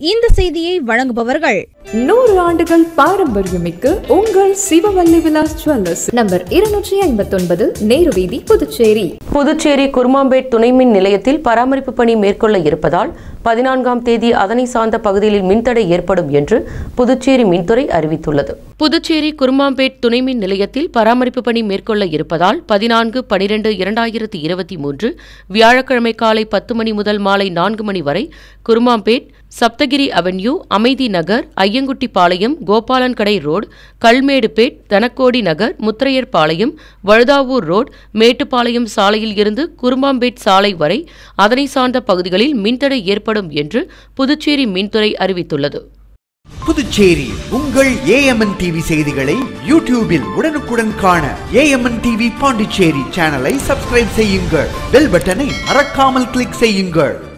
இந்த செய்தியை வழங்குபவர்கள் நூறு ஆண்டுகள் பாரம்பரியமிக்க உங்கள் சிவவல்லி விலாஸ் ஜுவல்லர்ஸ் நம்பர் இருநூற்றி ஐம்பத்தொன்பது நேரு வீதி புதுச்சேரி புதுச்சேரி குருமாம்பேட் துணைமின் நிலையத்தில் பராமரிப்பு பணி மேற்கொள்ள இருப்பதால் பதினான்காம் தேதி அதனை சார்ந்த பகுதிகளில் மின்தடை ஏற்படும் என்று புதுச்சேரி மின்துறை அறிவித்துள்ளது புதுச்சேரி குருமாம்பேட் துணைமின் நிலையத்தில் பராமரிப்பு பணி மேற்கொள்ள இருப்பதால் பதினான்கு பனிரெண்டு இரண்டாயிரத்தி இருபத்தி மூன்று வியாழக்கிழமை காலை பத்து மணி முதல் மாலை நான்கு மணி வரை குருமாம்பேட் சப்தகிரி அவென்யூ அமைதி நகர் ஐயங்குட்டி பாளையம் கோபாலன் கடை ரோடு கல்மேடுபேட் தனக்கோடி நகர் முத்திரையர் பாளையம் வழுதாவூர் ரோடு மேட்டுப்பாளையம் சாலையில் இருந்து குருமாம்பேட் சாலை வரை அதனை சார்ந்த பகுதிகளில் மின்தடை ஏற்படும் என்று புதுச்சேரி மின்துறை அறிவித்துள்ளது புதுச்சேரி உங்கள் ஏஎம்என் டிவி செய்திகளை யூடியூபில் உடனுக்குடன் காண ஏஎம்என் டிவி பாண்டிச்சேரி சேனலை சப்ஸ்கிரைப் செய்யுங்கள் பெல் பட்டனை மறக்காமல் கிளிக் செய்யுங்கள்